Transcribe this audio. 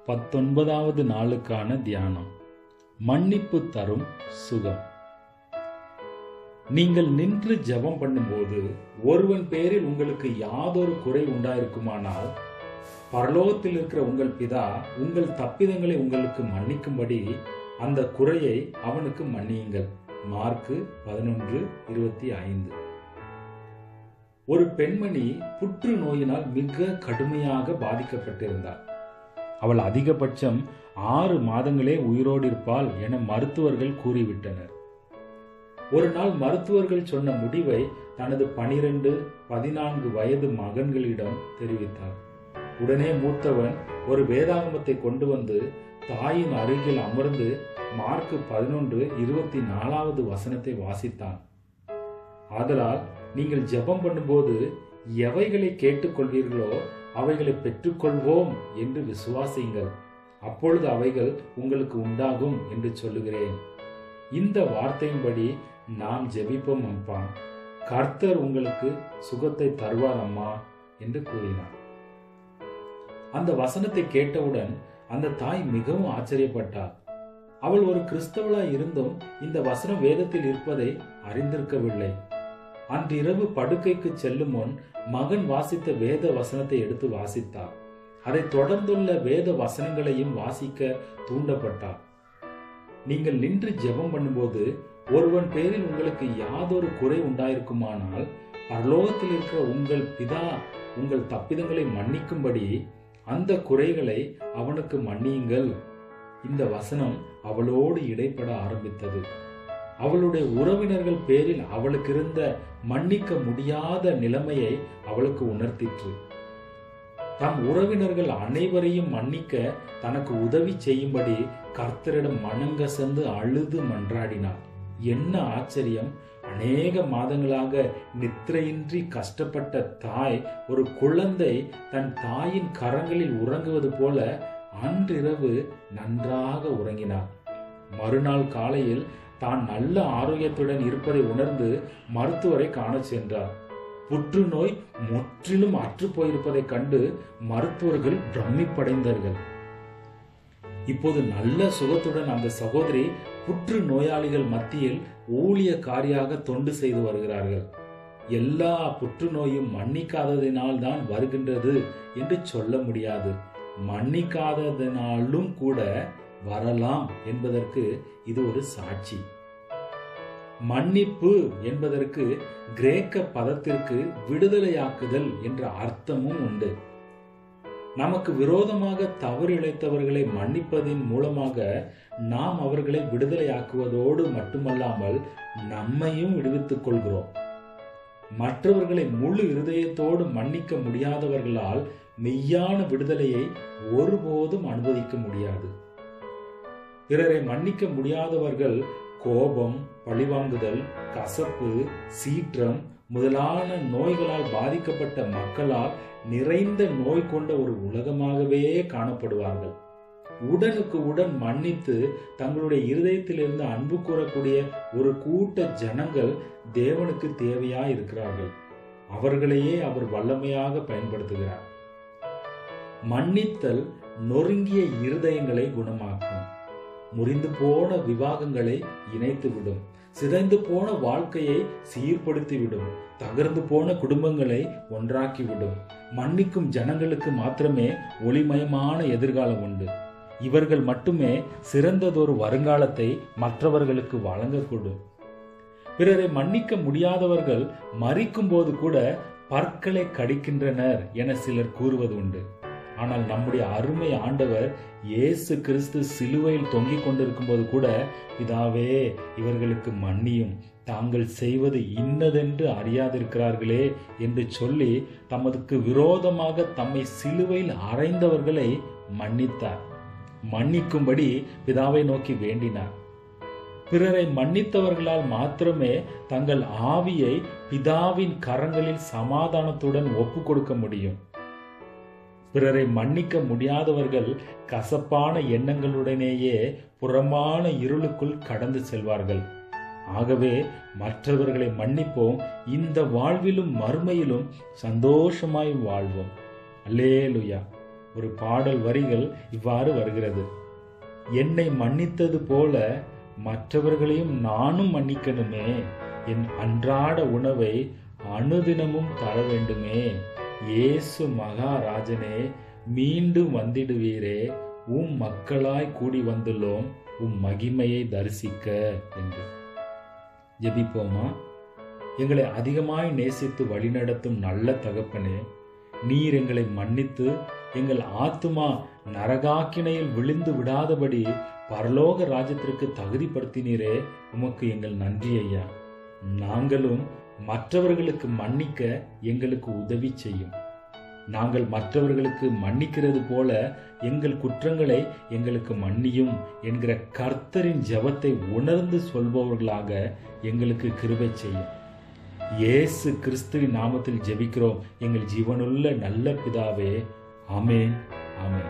பத்தொன்பதாவது நாளுக்கான தியானம் மன்னிப்பு தரும் சுகம் நீங்கள் நின்று ஜெபம் பண்ணும்போது ஒருவன் பேரில் உங்களுக்கு யாதொரு குறை உண்டாயிருக்குமானால் பரலோகத்தில் இருக்கிற உங்கள் பிதா உங்கள் தப்பிதங்களை உங்களுக்கு மன்னிக்கும்படி அந்த குறையை அவனுக்கு மன்னியுங்கள் மார்க்கு பதினொன்று இருபத்தி ஐந்து ஒரு பெண்மணி புற்று நோயினால் மிக கடுமையாக பாதிக்கப்பட்டிருந்தார் அவள் அதிகபட்சம் ஆறு மாதங்களே உயிரோடு இருப்பாள் என மருத்துவர்கள் கூறிவிட்டனர் ஒரு நாள் மருத்துவர்கள் சொன்ன முடிவை தனது பனிரெண்டு பதினான்கு வயது மகன்களிடம் தெரிவித்தார் உடனே மூத்தவன் ஒரு வேதாகமத்தை கொண்டு வந்து தாயின் அருகில் அமர்ந்து மார்க்கு பதினொன்று இருபத்தி நாலாவது வசனத்தை வாசித்தான் ஆதலால் நீங்கள் ஜெபம் பண்ணும்போது எவைகளை கேட்டுக்கொள்வீர்களோ அவைகளை பெற்றுக்கொள்வோம் என்று விசுவாசியுங்கள் அப்பொழுது அவைகள் உங்களுக்கு உண்டாகும் என்று சொல்லுகிறேன் இந்த வார்த்தையின்படி நாம் ஜெபிப்போம் அப்பா கர்த்தர் உங்களுக்கு சுகத்தை தருவார் அம்மா என்று கூறினார் அந்த வசனத்தை கேட்டவுடன் அந்த தாய் மிகவும் ஆச்சரியப்பட்டார் அவள் ஒரு கிறிஸ்தவளாய் இருந்தும் இந்த வசனம் வேதத்தில் இருப்பதை அறிந்திருக்கவில்லை அன்றிரவு படுக்கைக்கு செல்லும் முன் மகன் வாசித்த வேத வசனத்தை எடுத்து வாசித்தார் அதை தொடர்ந்துள்ள வேத வசனங்களையும் வாசிக்க தூண்டப்பட்டார் நீங்கள் நின்று ஜெபம் பண்ணும்போது ஒருவன் பேரில் உங்களுக்கு யாதொரு குறை உண்டாயிருக்குமானால் பரலோகத்தில் இருக்கிற உங்கள் பிதா உங்கள் தப்பிதங்களை மன்னிக்கும்படி அந்த குறைகளை அவனுக்கு மன்னியுங்கள் இந்த வசனம் அவளோடு இடைப்பட ஆரம்பித்தது அவளுடைய உறவினர்கள் பேரில் அவளுக்கு இருந்த மன்னிக்க முடியாத நிலைமையை அவளுக்கு உணர்த்திற்று தம் உறவினர்கள் அனைவரையும் மன்னிக்க தனக்கு உதவி செய்யும்படி கர்த்தரிடம் மனங்கசந்து அழுது மன்றாடினார் என்ன ஆச்சரியம் அநேக மாதங்களாக நித்திரையின்றி கஷ்டப்பட்ட தாய் ஒரு குழந்தை தன் தாயின் கரங்களில் உறங்குவது போல அன்றிரவு நன்றாக உறங்கினார் மறுநாள் காலையில் தான் நல்ல ஆரோக்கியத்துடன் இருப்பதை உணர்ந்து மருத்துவரை காண சென்றார் புற்றுநோய் முற்றிலும் அற்று போயிருப்பதைக் கண்டு மருத்துவர்கள் பிரமிப்படைந்தார்கள் இப்போது நல்ல சுகத்துடன் அந்த சகோதரி புற்று நோயாளிகள் மத்தியில் ஊழியக்காரியாக தொண்டு செய்து வருகிறார்கள் எல்லா புற்றுநோயும் மன்னிக்காததினால் தான் வருகின்றது என்று சொல்ல முடியாது மன்னிக்காததினாலும் கூட வரலாம் என்பதற்கு இது ஒரு சாட்சி மன்னிப்பு என்பதற்கு கிரேக்க பதத்திற்கு விடுதலையாக்குதல் என்ற அர்த்தமும் உண்டு நமக்கு விரோதமாக தவறு இழைத்தவர்களை மன்னிப்பதின் மூலமாக நாம் அவர்களை விடுதலையாக்குவதோடு மட்டுமல்லாமல் நம்மையும் விடுவித்துக் கொள்கிறோம் மற்றவர்களை முழு இருதயத்தோடு மன்னிக்க முடியாதவர்களால் மெய்யான விடுதலையை ஒருபோதும் அனுமதிக்க முடியாது பிறரை மன்னிக்க முடியாதவர்கள் கோபம் பழிவாங்குதல் கசப்பு சீற்றம் முதலான நோய்களால் பாதிக்கப்பட்ட மக்களால் நிறைந்த நோய் கொண்ட ஒரு உலகமாகவே காணப்படுவார்கள் உடனுக்கு உடன் மன்னித்து தங்களுடைய இருதயத்திலிருந்து அன்பு கூறக்கூடிய ஒரு கூட்ட ஜனங்கள் தேவனுக்கு தேவையா இருக்கிறார்கள் அவர்களையே அவர் வல்லமையாக பயன்படுத்துகிறார் மன்னித்தல் நொறுங்கிய இருதயங்களை குணமாக்கும் முறிந்து போன விவாகங்களை இணைத்துவிடும் சிதைந்து போன வாழ்க்கையை சீர்படுத்திவிடும் தகர்ந்து போன குடும்பங்களை ஒன்றாக்கிவிடும் மன்னிக்கும் ஜனங்களுக்கு மாத்திரமே ஒளிமயமான எதிர்காலம் உண்டு இவர்கள் மட்டுமே சிறந்ததொரு வருங்காலத்தை மற்றவர்களுக்கு வழங்கக்கூடும் பிறரை மன்னிக்க முடியாதவர்கள் மறிக்கும் போது கூட பற்களை கடிக்கின்றனர் என சிலர் கூறுவது உண்டு ஆனால் நம்முடைய அருமை ஆண்டவர் இயேசு கிறிஸ்து சிலுவையில் தொங்கிக் கொண்டிருக்கும் போது கூட பிதாவே இவர்களுக்கு மன்னியும் தாங்கள் செய்வது இன்னதென்று அறியாதிருக்கிறார்களே என்று சொல்லி தமதுக்கு விரோதமாக தம்மை சிலுவையில் அறைந்தவர்களை மன்னித்தார் மன்னிக்கும்படி பிதாவை நோக்கி வேண்டினார் பிறரை மன்னித்தவர்களால் மாத்திரமே தங்கள் ஆவியை பிதாவின் கரங்களில் சமாதானத்துடன் ஒப்பு கொடுக்க முடியும் பிறரை மன்னிக்க முடியாதவர்கள் கசப்பான எண்ணங்களுடனேயே புறமான இருளுக்குள் கடந்து செல்வார்கள் ஆகவே மற்றவர்களை மன்னிப்போம் இந்த வாழ்விலும் மறுமையிலும் சந்தோஷமாய் வாழ்வோம் அல்லேலுயா ஒரு பாடல் வரிகள் இவ்வாறு வருகிறது என்னை மன்னித்தது போல மற்றவர்களையும் நானும் மன்னிக்கணுமே என் அன்றாட உணவை அனுதினமும் தர வேண்டுமே இயேசு மகாராஜனே மீண்டும் வந்திடுவீரே உம் மக்களாய் கூடி வந்துள்ளோம் உம் மகிமையை தரிசிக்க என்று ஜெபிப்போமா எங்களை அதிகமாய் நேசித்து வழிநடத்தும் நல்ல தகப்பனே நீர் எங்களை மன்னித்து எங்கள் ஆத்துமா நரகாக்கினையில் விழுந்து விடாதபடி பரலோக ராஜ்யத்திற்கு தகுதிப்படுத்தினீரே உமக்கு எங்கள் நன்றி ஐயா நாங்களும் மற்றவர்களுக்கு மன்னிக்க எங்களுக்கு உதவி செய்யும் நாங்கள் மற்றவர்களுக்கு மன்னிக்கிறது போல எங்கள் குற்றங்களை எங்களுக்கு மன்னியும் என்கிற கர்த்தரின் ஜெபத்தை உணர்ந்து சொல்பவர்களாக எங்களுக்கு கிருபை செய்யும் இயேசு கிறிஸ்துவின் நாமத்தில் ஜெபிக்கிறோம் எங்கள் ஜீவனுள்ள நல்ல பிதாவே ஆமென் ஆமென்